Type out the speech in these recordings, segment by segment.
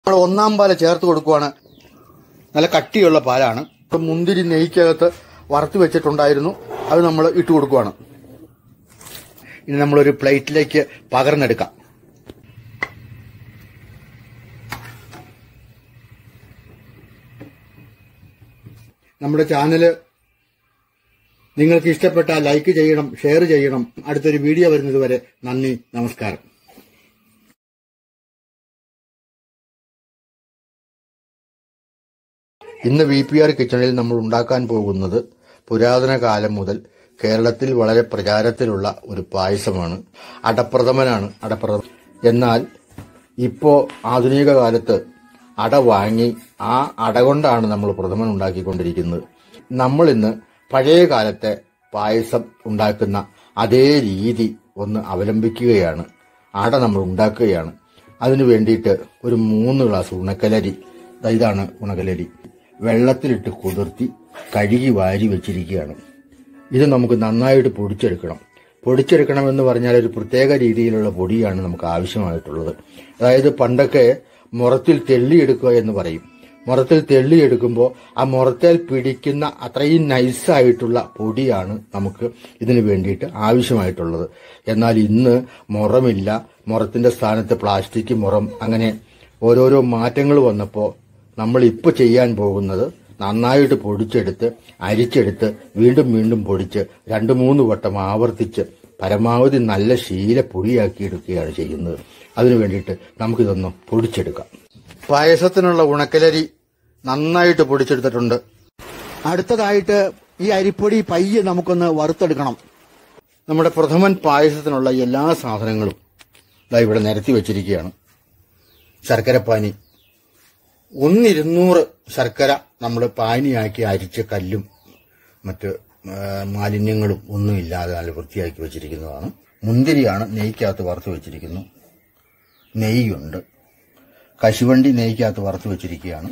നമ്മൾ ഒന്നാം പാല് ചേർത്ത് കൊടുക്കുവാണ് നല്ല കട്ടിയുള്ള പാലാണ് ഇപ്പം മുന്തിരി നെയ്ക്കകത്ത് വറുത്ത് വെച്ചിട്ടുണ്ടായിരുന്നു അത് നമ്മൾ ഇട്ട് കൊടുക്കുവാണ് ഇനി നമ്മളൊരു പ്ലേറ്റിലേക്ക് പകർന്നെടുക്കാം നമ്മുടെ ചാനല് നിങ്ങൾക്ക് ഇഷ്ടപ്പെട്ടാൽ ലൈക്ക് ചെയ്യണം ഷെയർ ചെയ്യണം അടുത്തൊരു വീഡിയോ വരുന്നത് വരെ നന്ദി നമസ്കാരം ഇന്ന് വി പി ആർ കിച്ചണിൽ നമ്മൾ ഉണ്ടാക്കാൻ പോകുന്നത് പുരാതന കാലം മുതൽ കേരളത്തിൽ വളരെ പ്രചാരത്തിലുള്ള ഒരു പായസമാണ് അടപ്രഥമനാണ് അടപ്രഥമൻ എന്നാൽ ഇപ്പോ ആധുനിക കാലത്ത് അട വാങ്ങി ആ അട കൊണ്ടാണ് നമ്മൾ പ്രഥമൻ ഉണ്ടാക്കിക്കൊണ്ടിരിക്കുന്നത് നമ്മൾ ഇന്ന് പഴയ കാലത്തെ പായസം ഉണ്ടാക്കുന്ന അതേ രീതി ഒന്ന് അവലംബിക്കുകയാണ് അട നമ്മൾ ഉണ്ടാക്കുകയാണ് അതിനു വേണ്ടിയിട്ട് ഒരു മൂന്ന് ഗ്ലാസ് ഉണക്കലരി ദാ ഇതാണ് ഉണക്കലരി വെള്ളത്തിലിട്ട് കുതിർത്തി കഴുകി വാരി വെച്ചിരിക്കുകയാണ് ഇത് നമുക്ക് നന്നായിട്ട് പൊടിച്ചെടുക്കണം പൊടിച്ചെടുക്കണം എന്ന് പറഞ്ഞാൽ ഒരു പ്രത്യേക രീതിയിലുള്ള പൊടിയാണ് നമുക്ക് ആവശ്യമായിട്ടുള്ളത് അതായത് പണ്ടൊക്കെ മുറത്തിൽ തെള്ളിയെടുക്കുക എന്ന് പറയും മുറത്തിൽ തെള്ളിയെടുക്കുമ്പോൾ ആ മുറത്തേൽ പിടിക്കുന്ന അത്രയും നൈസായിട്ടുള്ള പൊടിയാണ് നമുക്ക് ഇതിന് വേണ്ടിയിട്ട് ആവശ്യമായിട്ടുള്ളത് എന്നാൽ ഇന്ന് മുറമില്ല മുറത്തിന്റെ സ്ഥാനത്ത് പ്ലാസ്റ്റിക് മുറം അങ്ങനെ ഓരോരോ മാറ്റങ്ങൾ വന്നപ്പോൾ നമ്മൾ ഇപ്പോൾ ചെയ്യാൻ പോകുന്നത് നന്നായിട്ട് പൊടിച്ചെടുത്ത് അരിച്ചെടുത്ത് വീണ്ടും വീണ്ടും പൊടിച്ച് രണ്ട് മൂന്ന് വട്ടം ആവർത്തിച്ച് പരമാവധി നല്ല ശീല പൊടിയാക്കി എടുക്കുകയാണ് ചെയ്യുന്നത് അതിനു വേണ്ടിയിട്ട് നമുക്കിതൊന്ന് പൊടിച്ചെടുക്കാം പായസത്തിനുള്ള ഉണക്കലരി നന്നായിട്ട് പൊടിച്ചെടുത്തിട്ടുണ്ട് അടുത്തതായിട്ട് ഈ അരിപ്പൊടി പയ്യെ നമുക്കൊന്ന് വറുത്തെടുക്കണം നമ്മുടെ പ്രഥമൻ പായസത്തിനുള്ള എല്ലാ സാധനങ്ങളും ദാ ഇവിടെ നിരത്തി വെച്ചിരിക്കുകയാണ് ശർക്കരപ്പാനി ഒന്നിരുന്നൂറ് ശർക്കര നമ്മൾ പാനിയാക്കി അരിച്ച കല്ലും മറ്റ് ആ, മാലിന്യങ്ങളും ഒന്നുമില്ലാതെ നല്ല വൃത്തിയാക്കി വെച്ചിരിക്കുന്നതാണ് മുന്തിരിയാണ് നെയ്ക്കകത്ത് വറുത്ത് വെച്ചിരിക്കുന്നു നെയ്യുണ്ട് കശുവണ്ടി നെയ്ക്കകത്ത് വറുത്ത് വെച്ചിരിക്കുകയാണ്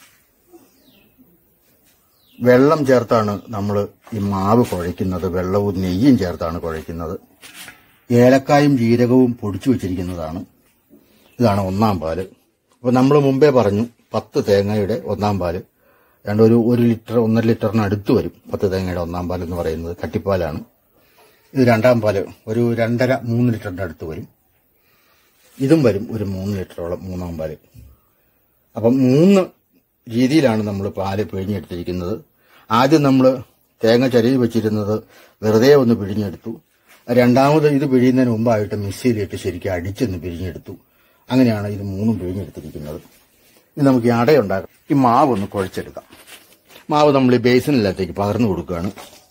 വെള്ളം ചേർത്താണ് നമ്മൾ ഈ മാവ് കുഴയ്ക്കുന്നത് വെള്ളവും നെയ്യും ചേർത്താണ് കുഴയ്ക്കുന്നത് ഏലക്കായും ജീരകവും പൊടിച്ചു വെച്ചിരിക്കുന്നതാണ് ഇതാണ് ഒന്നാം പാല് അപ്പോൾ നമ്മൾ മുമ്പേ പറഞ്ഞു പത്ത് തേങ്ങയുടെ ഒന്നാം പാല് രണ്ട് ഒരു ഒരു ലിറ്റർ ഒന്നര ലിറ്ററിന് അടുത്ത് വരും പത്ത് തേങ്ങയുടെ ഒന്നാം പാൽ എന്ന് പറയുന്നത് കട്ടിപ്പാലാണ് ഇത് രണ്ടാം പാല് ഒരു രണ്ടര മൂന്ന് ലിറ്ററിന്റെ അടുത്ത് വരും ഇതും വരും ഒരു മൂന്ന് ലിറ്ററോളം മൂന്നാം പാല് അപ്പം മൂന്ന് രീതിയിലാണ് നമ്മൾ പാല് പിഴിഞ്ഞെടുത്തിരിക്കുന്നത് ആദ്യം നമ്മൾ തേങ്ങ ചരിവ് വെച്ചിരുന്നത് വെറുതെ ഒന്ന് പിഴിഞ്ഞെടുത്തു രണ്ടാമത് ഇത് പിഴിയുന്നതിന് മുമ്പായിട്ട് മിക്സിയിലിട്ട് ശരിക്കും അടിച്ചൊന്ന് പിഴിഞ്ഞെടുത്തു അങ്ങനെയാണ് ഇത് മൂന്നും പിഴിഞ്ഞെടുത്തിരിക്കുന്നത് ഇനി നമുക്ക് ഈ അടയുണ്ടാക്കാം ഈ മാവ് ഒന്ന് കുഴച്ചെടുക്കാം മാവ് നമ്മൾ ഈ ബേസിനിനകത്തേക്ക് പകർന്നു കൊടുക്കുകയാണ്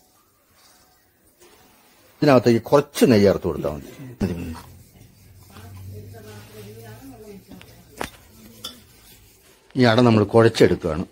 ഇതിനകത്തേക്ക് കുറച്ച് നെയ്യ് ചേർത്ത് കൊടുത്താൽ മതി മതി. ഈ അട നമ്മൾ കുഴച്ചെടുക്കുകയാണ്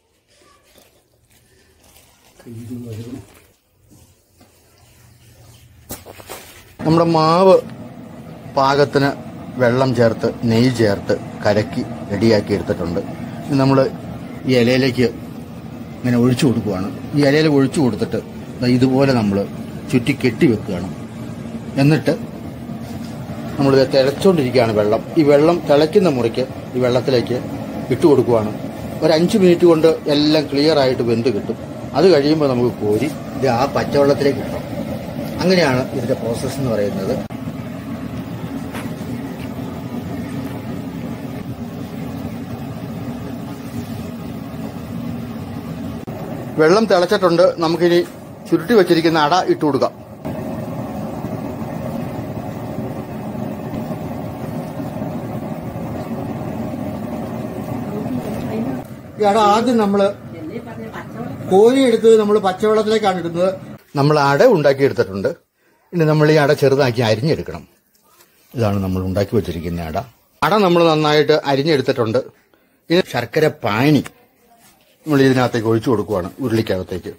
നമ്മുടെ മാവ് പാകത്തിന് വെള്ളം ചേർത്ത് നെയ്യ് ചേർത്ത് കലക്കി റെഡിയാക്കി എടുത്തിട്ടുണ്ട് ഇനി നമ്മൾ ഈ ഇലയിലേക്ക് ഇങ്ങനെ ഒഴിച്ചു കൊടുക്കുകയാണ് ഈ ഇലയിൽ ഒഴിച്ചു കൊടുത്തിട്ട് ദാ ഇതുപോലെ നമ്മൾ ചുറ്റി കെട്ടി വെക്കുകയാണ് എന്നിട്ട് നമ്മൾ തിളച്ചുകൊണ്ടിരിക്കുകയാണ് വെള്ളം ഈ വെള്ളം തിളയ്ക്കുന്ന മുറയ്ക്ക് ഈ വെള്ളത്തിലേക്ക് ഇട്ട് കൊടുക്കുവാണ് ഒരു അഞ്ച് മിനിറ്റ് കൊണ്ട് എല്ലാം ക്ലിയർ ആയിട്ട് വെന്ത് കിട്ടും അത് കഴിയുമ്പോൾ നമുക്ക് കോരി ഇത് ആ പച്ചവെള്ളത്തിലേക്ക് ഇടണം അങ്ങനെയാണ് ഇതിന്റെ പ്രോസസ്സ് എന്ന് പറയുന്നത് വെള്ളം തിളച്ചിട്ടുണ്ട് നമുക്കിനി ചുരുട്ടി വെച്ചിരിക്കുന്ന അട ഇട്ട് കൊടുക്കാം ഈ അട ആദ്യം നമ്മള് കോരി എടുത്തത് നമ്മൾ പച്ചവെള്ളത്തിലേക്കാണ് ഇടുന്നത് നമ്മൾ അട ഉണ്ടാക്കി എടുത്തിട്ടുണ്ട് ഇനി നമ്മൾ ഈ അട ചെറുതാക്കി അരിഞ്ഞെടുക്കണം ഇതാണ് നമ്മൾ ഉണ്ടാക്കി വെച്ചിരിക്കുന്ന അട അട നമ്മൾ നന്നായിട്ട് അരിഞ്ഞെടുത്തിട്ടുണ്ട് ഇനി ശർക്കര പാനി നമ്മൾ ഇതിനകത്തേക്ക് ഒഴിച്ചു കൊടുക്കുവാണ് ഉരുളിക്കകത്തേക്ക്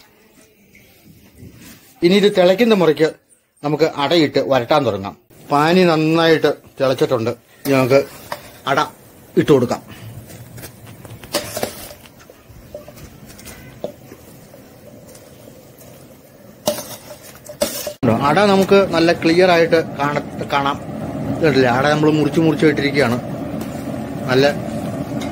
ഇനി ഇത് തിളയ്ക്കുന്ന മുറയ്ക്ക് നമുക്ക് അടയിട്ട് വരട്ടാൻ തുടങ്ങാം പാനി നന്നായിട്ട് തിളച്ചിട്ടുണ്ട് ഇനി നമുക്ക് അട ഇട്ട് കൊടുക്കാം അട നമുക്ക് നല്ല ക്ലിയർ ആയിട്ട് കാണ കാണാം കണ്ടില്ലേ അട നമ്മൾ മുറിച്ച് മുറിച്ച് ഇട്ടിരിക്കുകയാണ് നല്ല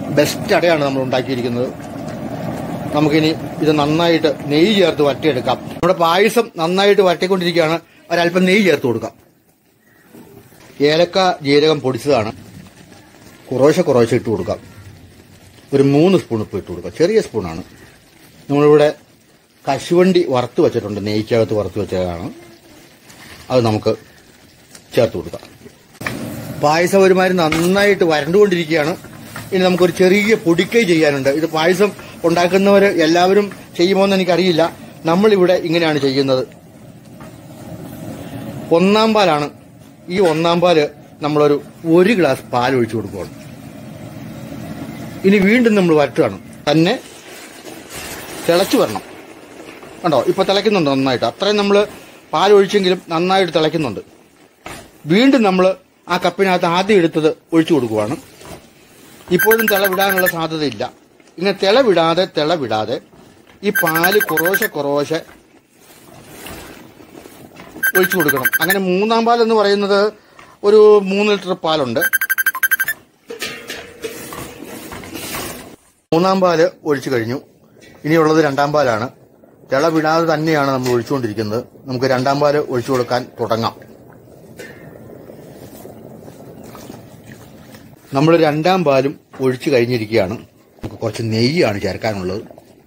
ബെസ്റ്റ് അടയാണ് നമ്മൾ ഉണ്ടാക്കിയിരിക്കുന്നത് നമുക്കിനി ഇത് നന്നായിട്ട് നെയ്യ് ചേർത്ത് വറ്റിയെടുക്കാം നമ്മുടെ പായസം നന്നായിട്ട് വറ്റിക്കൊണ്ടിരിക്കുകയാണ് ഒരല്പം നെയ്യ് ചേർത്ത് കൊടുക്കാം ഏലക്ക ജീരകം പൊടിച്ചതാണ് കുറേശ്ശെ കുറേശ്ശെ ഇട്ട് കൊടുക്കാം ഒരു മൂന്ന് സ്പൂൺ ഉപ്പ് ഇട്ട് കൊടുക്കാം ചെറിയ സ്പൂണാണ് നമ്മളിവിടെ കശുവണ്ടി വറുത്ത് വെച്ചിട്ടുണ്ട് നെയ്ക്കകത്ത് വറുത്ത് വെച്ചതാണ് അത് നമുക്ക് ചേർത്ത് കൊടുക്കാം പായസം ഒരുമാതിരി നന്നായിട്ട് വരണ്ടുകൊണ്ടിരിക്കുകയാണ് ഇനി നമുക്കൊരു ചെറിയ പൊടിക്കൈ ചെയ്യാനുണ്ട് ഇത് പായസം ഉണ്ടാക്കുന്നവർ എല്ലാവരും ചെയ്യുമോയെന്ന് എനിക്കറിയില്ല നമ്മളിവിടെ ഇങ്ങനെയാണ് ചെയ്യുന്നത് ഒന്നാം പാലാണ് ഈ ഒന്നാം പാല് നമ്മളൊരു ഒരു ഗ്ലാസ് പാൽ ഒഴിച്ചു കൊടുക്കുകയാണ് ഇനി വീണ്ടും നമ്മൾ വരട്ടുകയാണ് തന്നെ തിളച്ചു വരണം കണ്ടോ ഇപ്പൊ തിളയ്ക്കുന്നുണ്ട് നന്നായിട്ട് അത്രയും നമ്മൾ പാൽ ഒഴിച്ചെങ്കിലും നന്നായിട്ട് തിളയ്ക്കുന്നുണ്ട് വീണ്ടും നമ്മൾ ആ കപ്പിനകത്ത് ആദ്യം എടുത്തത് ഒഴിച്ചു കൊടുക്കുവാണ് ഇപ്പോഴും തിള വിടാനുള്ള സാധ്യതയില്ല ഇങ്ങനെ തിള വിടാതെ തിള വിടാതെ ഈ പാല് കുറോശെ കുറോശെ ഒഴിച്ചു കൊടുക്കണം അങ്ങനെ മൂന്നാം പാൽ എന്ന് പറയുന്നത് ഒരു മൂന്ന് ലിറ്റർ പാലുണ്ട് മൂന്നാം പാല് ഒഴിച്ചു കഴിഞ്ഞു ഇനിയുള്ളത് രണ്ടാം പാലാണ് തിള വിടാതെ തന്നെയാണ് നമ്മൾ ഒഴിച്ചുകൊണ്ടിരിക്കുന്നത് നമുക്ക് രണ്ടാം പാല് ഒഴിച്ചു കൊടുക്കാൻ തുടങ്ങാം നമ്മൾ രണ്ടാം പാലും ഒഴിച്ചു കഴിഞ്ഞിരിക്കുകയാണ് നമുക്ക് കുറച്ച് നെയ്യാണ് ചേർക്കാനുള്ളത്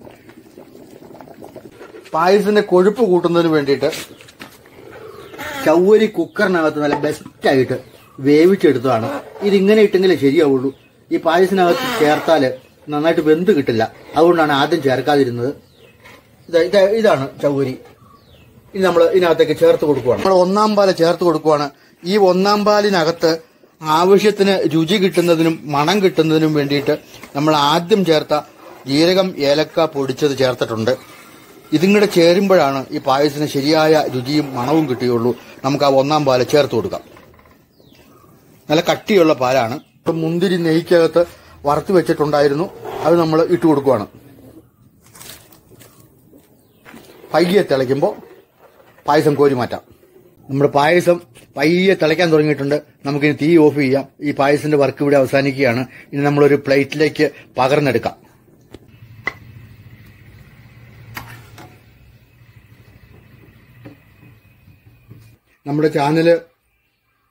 പായസത്തിന്റെ കൊഴുപ്പ് കൂട്ടുന്നതിന് വേണ്ടിയിട്ട് ചൗവരി കുക്കറിനകത്ത് നല്ല ബെസ്റ്റായിട്ട് വേവിച്ചെടുത്തതാണ് ഇതിങ്ങനെ ഇട്ടെങ്കിലേ ശരിയാവുള്ളൂ ഈ പായസത്തിനകത്ത് ചേർത്താൽ നന്നായിട്ട് വെന്ത് കിട്ടില്ല അതുകൊണ്ടാണ് ആദ്യം ചേർക്കാതിരുന്നത് ഇത് ഇത് ഇതാണ് ചൗവരി ഇനി നമ്മൾ ഇതിനകത്തേക്ക് ചേർത്ത് കൊടുക്കുവാണ് നമ്മൾ ഒന്നാം പാല് ചേർത്ത് കൊടുക്കുവാണ് ഈ ഒന്നാം പാലിനകത്ത് ആവശ്യത്തിന് രുചി കിട്ടുന്നതിനും മണം കിട്ടുന്നതിനും വേണ്ടിയിട്ട് നമ്മൾ ആദ്യം ചേർത്ത ജീരകം ഏലക്ക പൊടിച്ചത് ചേർത്തിട്ടുണ്ട് ഇതും കൂടെ ചേരുമ്പോഴാണ് ഈ പായസത്തിന് ശരിയായ രുചിയും മണവും കിട്ടുകയുള്ളൂ നമുക്ക് ആ ഒന്നാം പാല് ചേർത്ത് കൊടുക്കാം നല്ല കട്ടിയുള്ള പാലാണ് ഇപ്പം മുന്തിരി നെയ്ക്കകത്ത് വറുത്ത് വെച്ചിട്ടുണ്ടായിരുന്നു അത് നമ്മൾ ഇട്ട് കൊടുക്കുവാണ് പയ്യെ തിളയ്ക്കുമ്പോൾ പായസം കോരി മാറ്റാം നമ്മുടെ പായസം പയ്യെ തിളയ്ക്കാൻ തുടങ്ങിയിട്ടുണ്ട് നമുക്കിനി തീ ഓഫ് ചെയ്യാം ഈ പായസത്തിന്റെ വർക്ക് ഇവിടെ അവസാനിക്കുകയാണ് ഇനി നമ്മളൊരു പ്ലേറ്റിലേക്ക് പകർന്നെടുക്കാം നമ്മുടെ ചാനല്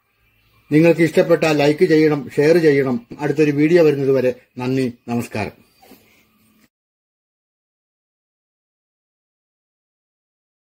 നിങ്ങൾക്ക് ഇഷ്ടപ്പെട്ടാൽ ലൈക്ക് ചെയ്യണം ഷെയർ ചെയ്യണം അടുത്തൊരു വീഡിയോ വരുന്നത് വരെ നന്ദി നമസ്കാരം